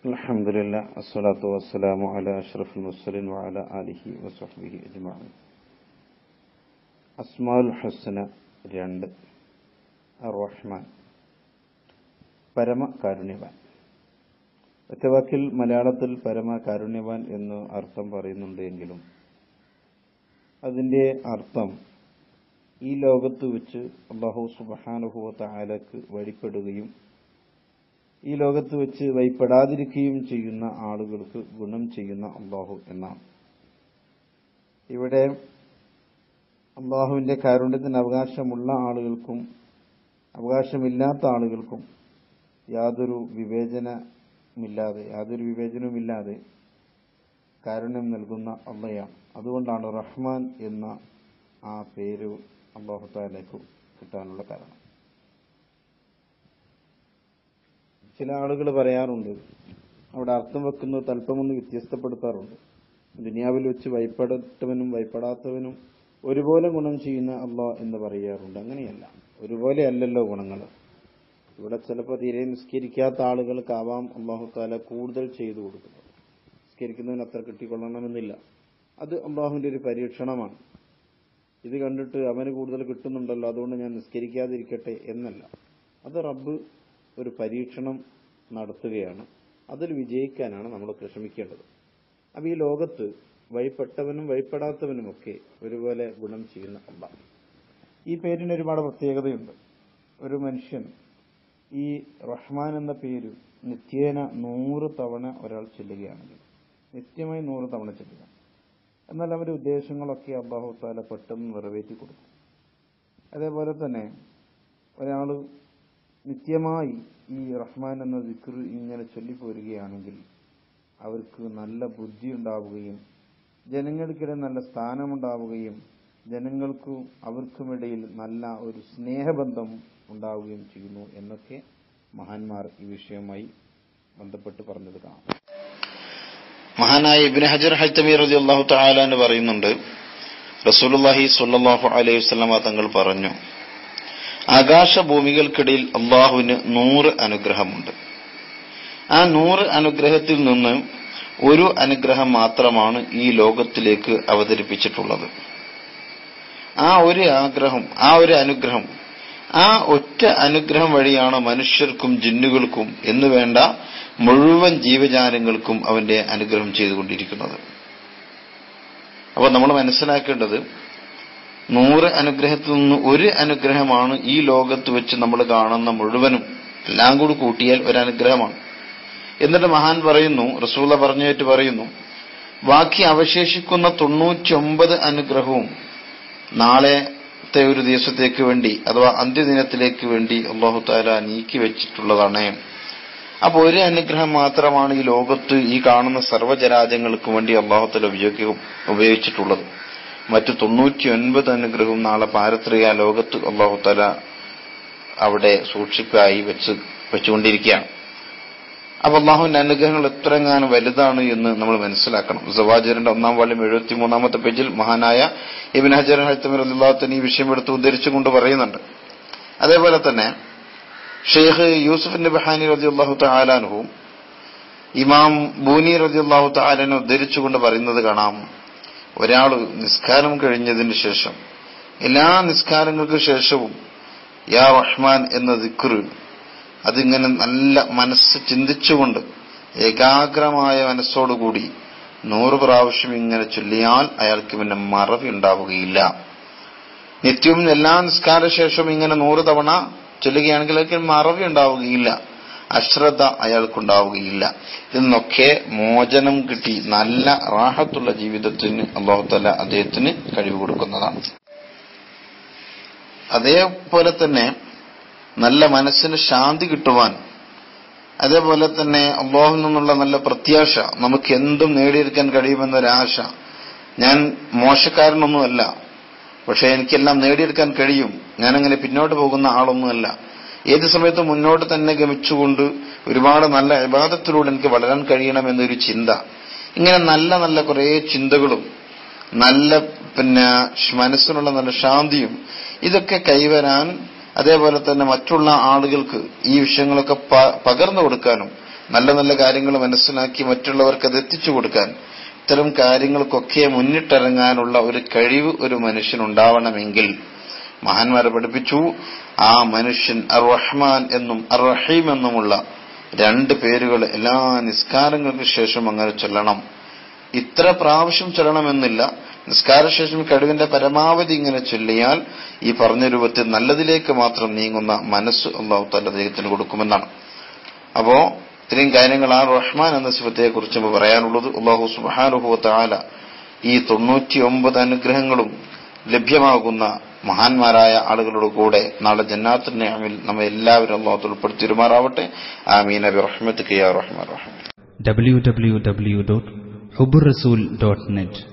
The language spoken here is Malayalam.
الحمد لله الصلاة والسلام على أشرف المرسلين وعلى آله وصحبه أجمعين അസ്മാൽ ഹസന രണ്ട് റഹ്മാൻ പരമ കാരുണ്യവാൻ ഒറ്റവാക്കിൽ മലയാളത്തിൽ പരമ കാരുണ്യവാൻ എന്ന് അർത്ഥം പറയുന്നുണ്ട് എങ്കിലും അതിൻ്റെ അർത്ഥം ഈ ലോകത്ത് വെച്ച് അള്ളാഹു സുബഹാനുഭവ താലക്ക് വഴിപ്പെടുകയും ഈ ലോകത്ത് വെച്ച് വഴിപ്പെടാതിരിക്കുകയും ചെയ്യുന്ന ആളുകൾക്ക് ഗുണം ചെയ്യുന്ന അള്ളാഹു എന്നാണ് ഇവിടെ അള്ളാഹുവിന്റെ കാരുണ്യത്തിന് അവകാശമുള്ള ആളുകൾക്കും അവകാശമില്ലാത്ത ആളുകൾക്കും യാതൊരു വിവേചനമില്ലാതെ യാതൊരു വിവേചനവുമില്ലാതെ കാരുണ്യം നൽകുന്ന അള്ളയാണ് അതുകൊണ്ടാണ് റഹ്മാൻ എന്ന ആ പേര് അള്ളാഹു താലേക്ക് കിട്ടാനുള്ള കാരണം ചില ആളുകൾ പറയാറുണ്ട് അവിടെ അർത്ഥം വെക്കുന്നത് തൽപ്പമൊന്ന് വ്യത്യസ്തപ്പെടുത്താറുണ്ട് ദുനിയാവിൽ വെച്ച് വൈപ്പെടത്തവനും വൈപ്പെടാത്തവനും ഒരുപോലെ ഗുണം ചെയ്യുന്ന അള്ളാഹ് എന്ന് പറയാറുണ്ട് അങ്ങനെയല്ല ഒരുപോലെ അല്ലല്ലോ ഗുണങ്ങൾ ഇവിടെ ചിലപ്പോൾ തീരെ നിസ്കരിക്കാത്ത ആളുകൾക്കാവാം അള്ളാഹു താല കൂടുതൽ ചെയ്തു കൊടുക്കുന്നത് നിസ്കരിക്കുന്നവന് അത്ര കിട്ടിക്കൊള്ളണമെന്നില്ല അത് അള്ളാഹുവിന്റെ ഒരു പരീക്ഷണമാണ് ഇത് കണ്ടിട്ട് അവന് കൂടുതൽ കിട്ടുന്നുണ്ടല്ലോ അതുകൊണ്ട് ഞാൻ നിസ്കരിക്കാതിരിക്കട്ടെ എന്നല്ല അത് റബ്ബ് ഒരു പരീക്ഷണം നടത്തുകയാണ് അതിൽ വിജയിക്കാനാണ് നമ്മൾ ശ്രമിക്കേണ്ടത് അപ്പം ഈ ലോകത്ത് വഴിപ്പെട്ടവനും വഴിപ്പെടാത്തവനുമൊക്കെ ഒരുപോലെ ഗുണം ചെയ്യുന്ന അല്ല ഈ പേരിന് ഒരുപാട് പ്രത്യേകതയുണ്ട് ഒരു മനുഷ്യൻ ഈ റഹ്മാൻ എന്ന പേര് നിത്യേന നൂറ് തവണ ഒരാൾ ചെല്ലുകയാണെങ്കിൽ നിത്യമായി നൂറ് തവണ ചെല്ലുക എന്നാൽ അവരുടെ ഉദ്ദേശങ്ങളൊക്കെ അള്ളാഹു താല പെട്ടെന്ന് നിറവേറ്റി കൊടുക്കും അതേപോലെ തന്നെ ഒരാൾ നിത്യമായി ഈ റഹ്മാൻ എന്ന ദിക്ർ ഇങ്ങനെ ചൊല്ലിപ്പോരുകയാണെങ്കിൽ അവർക്ക് നല്ല ബുദ്ധി ഉണ്ടാവുകയും ജനങ്ങൾക്കിടെ നല്ല സ്ഥാനമുണ്ടാവുകയും ജനങ്ങൾക്കും അവർക്കുമിടയിൽ നല്ല ഒരു സ്നേഹബന്ധം ഉണ്ടാവുകയും ചെയ്യുന്നു എന്നൊക്കെ മഹാന്മാർ ഈ വിഷയവുമായി ബന്ധപ്പെട്ട് പറഞ്ഞത് കാണാം മഹാനായ ഇബിൻ ഹജർ ഹൈത്തമി റതി അള്ളാഹു താലാന്ന് പറയുന്നുണ്ട് റസൂലുല്ലാഹി സ്വല്ലല്ലാഹു അലൈഹി വസല്ലമ തങ്ങൾ പറഞ്ഞു ആകാശഭൂമികൾക്കിടയിൽ അള്ളാഹുവിന് നൂറ് അനുഗ്രഹമുണ്ട് ആ നൂറ് അനുഗ്രഹത്തിൽ നിന്ന് ഒരു അനുഗ്രഹം മാത്രമാണ് ഈ ലോകത്തിലേക്ക് അവതരിപ്പിച്ചിട്ടുള്ളത് ആ ഒരു ആഗ്രഹം ആ ഒരു അനുഗ്രഹം ആ ഒറ്റ അനുഗ്രഹം വഴിയാണ് മനുഷ്യർക്കും ജിന്നുകൾക്കും എന്ന് വേണ്ട മുഴുവൻ ജീവജാലങ്ങൾക്കും അവന്റെ അനുഗ്രഹം ചെയ്തുകൊണ്ടിരിക്കുന്നത് അപ്പോൾ നമ്മൾ മനസ്സിലാക്കേണ്ടത് നൂറ് അനുഗ്രഹത്തിൽ നിന്ന് ഒരു അനുഗ്രഹമാണ് ഈ ലോകത്ത് വെച്ച് നമ്മൾ കാണുന്ന മുഴുവനും എല്ലാം കൂടി കൂട്ടിയാൽ ഒരു അനുഗ്രഹമാണ് എന്നിട്ട് മഹാൻ പറയുന്നു റസൂല പറഞ്ഞേറ്റ് പറയുന്നു ബാക്കി അവശേഷിക്കുന്ന തൊണ്ണൂറ്റി ഒമ്പത് അനുഗ്രഹവും നാളത്തെ ഒരു ദിവസത്തേക്ക് വേണ്ടി അഥവാ അന്ത്യദിനത്തിലേക്ക് വേണ്ടി അള്ളാഹു താല നീക്കി വെച്ചിട്ടുള്ളതാണ് അപ്പൊ ഒരു അനുഗ്രഹം മാത്രമാണ് ഈ ലോകത്ത് ഈ കാണുന്ന സർവ്വജരാജ്യങ്ങൾക്ക് വേണ്ടി അള്ളാഹുത്തല ഉപയോഗിക്കും ഉപയോഗിച്ചിട്ടുള്ളത് മറ്റു തൊണ്ണൂറ്റി ഒൻപത് അനുഗ്രഹവും നാളെ പാരത്രിക ലോകത്ത് അള്ളാഹുത്തല അവിടെ സൂക്ഷിപ്പായി വെച്ച് വെച്ചുകൊണ്ടിരിക്കുകയാണ് അപ്പൊ അള്ളാഹുവിന്റെ അനുഗ്രഹങ്ങൾ എത്രങ്ങാനും വലുതാണ് എന്ന് നമ്മൾ മനസ്സിലാക്കണം സവാജറിന്റെ ഒന്നാം വാള്യം എഴുപത്തി മൂന്നാമത്തെ പേജിൽ മഹാനായ ഇബിൻ ഹജർ ഹത്തമർ അള്ളാഹുത്തന്നെ ഈ വിഷയം എടുത്ത് ഉദ്ധരിച്ചുകൊണ്ട് പറയുന്നുണ്ട് അതേപോലെ തന്നെ ഷെയ്ഖ് യൂസുഫ് ബഹാനി റതി അള്ളാഹു താലാനുഹും ഇമാം ബൂനി റതി അള്ളാഹു താലാനെ ഉദ്ധരിച്ചുകൊണ്ട് പറയുന്നത് കാണാം ഒരാൾ നിസ്കാരം കഴിഞ്ഞതിന് ശേഷം എല്ലാ നിസ്കാരങ്ങൾക്ക് ശേഷവും യാ റഹ്മാൻ എന്ന ദിക്റ് അതിങ്ങനെ നല്ല മനസ്സ് ചിന്തിച്ചുകൊണ്ട് ഏകാഗ്രമായ മനസ്സോടുകൂടി നൂറ് പ്രാവശ്യം ഇങ്ങനെ ചൊല്ലിയാൽ അയാൾക്ക് പിന്നെ മറവി ഉണ്ടാവുകയില്ല നിത്യവും എല്ലാ നിസ്കാര ശേഷവും ഇങ്ങനെ നൂറ് തവണ ചൊല്ലുകയാണെങ്കിൽ അയാൾക്ക് മറവി ഉണ്ടാവുകയില്ല അശ്രദ്ധ അയാൾക്കുണ്ടാവുകയില്ല ഇന്നൊക്കെ മോചനം കിട്ടി നല്ല റാഹത്തുള്ള ജീവിതത്തിന് അള്ളാഹുത്തല അദ്ദേഹത്തിന് കഴിവ് കൊടുക്കുന്നതാണ് അതേപോലെ തന്നെ നല്ല മനസ്സിന് ശാന്തി കിട്ടുവാൻ അതേപോലെ തന്നെ അള്ളാഹുൽ നിന്നുള്ള നല്ല പ്രത്യാശ നമുക്ക് എന്തും നേടിയെടുക്കാൻ കഴിയുമെന്നൊരാശ ഞാൻ മോശക്കാരനൊന്നുമല്ല പക്ഷെ എനിക്കെല്ലാം നേടിയെടുക്കാൻ കഴിയും ഞാനങ്ങനെ പിന്നോട്ട് പോകുന്ന ആളൊന്നുമല്ല ഏത് സമയത്തും മുന്നോട്ട് തന്നെ ഗമിച്ചുകൊണ്ട് ഒരുപാട് നല്ല വിവാദത്തിലൂടെ എനിക്ക് വളരാൻ കഴിയണമെന്നൊരു ചിന്ത ഇങ്ങനെ നല്ല നല്ല കുറേ ചിന്തകളും നല്ല പിന്നെ മനസ്സിനുള്ള നല്ല ശാന്തിയും ഇതൊക്കെ കൈവരാൻ അതേപോലെ തന്നെ മറ്റുള്ള ആളുകൾക്ക് ഈ വിഷയങ്ങളൊക്കെ പകർന്നു കൊടുക്കാനും നല്ല നല്ല കാര്യങ്ങൾ മനസ്സിലാക്കി മറ്റുള്ളവർക്ക് അത് എത്തിച്ചു കൊടുക്കാൻ ഇത്തരം കാര്യങ്ങൾക്കൊക്കെ മുന്നിട്ടിറങ്ങാനുള്ള ഒരു കഴിവ് ഒരു മനുഷ്യനുണ്ടാവണമെങ്കിൽ മഹാന്മാരെ പഠിപ്പിച്ചു ആ മനുഷ്യൻ അർ റഹ്മാൻ എന്നും അർ റഹീം എന്നുമുള്ള രണ്ട് പേരുകൾ എല്ലാ നിസ്കാരങ്ങൾക്ക് ശേഷം അങ്ങനെ ചൊല്ലണം ഇത്ര പ്രാവശ്യം ചൊല്ലണമെന്നില്ല നിസ്കാരശേഷം കഴിവിന്റെ പരമാവധി ഇങ്ങനെ ചൊല്ലിയാൽ ഈ പറഞ്ഞ രൂപത്തിൽ നല്ലതിലേക്ക് മാത്രം നീങ്ങുന്ന മനസ്സ് അള്ളാഹു തന്റെ ദൈവത്തിന് കൊടുക്കുമെന്നാണ് അപ്പോ ഇത്രയും കാര്യങ്ങൾ ആ റഹ്മാൻ എന്ന സിഫത്തെ കുറിച്ച് പറയാനുള്ളത് അള്ളാഹു സുബാനുഭവത്താല ഈ തൊണ്ണൂറ്റി ഒമ്പത് അനുഗ്രഹങ്ങളും ലഭ്യമാകുന്ന മഹാന്മാരായ ആളുകളുടെ കൂടെ നാളെ ജന്നാത്തിന്റെ അമിൽ നമ്മെ എല്ലാവരും അള്ളാഹു ഉൾപ്പെടുത്തിരുമാറാവട്ടെ ആമീൻ അബി റഹ്മത്ത് കിയാ റഹ്മാൻ റഹ്മാൻ www.huburrasool.net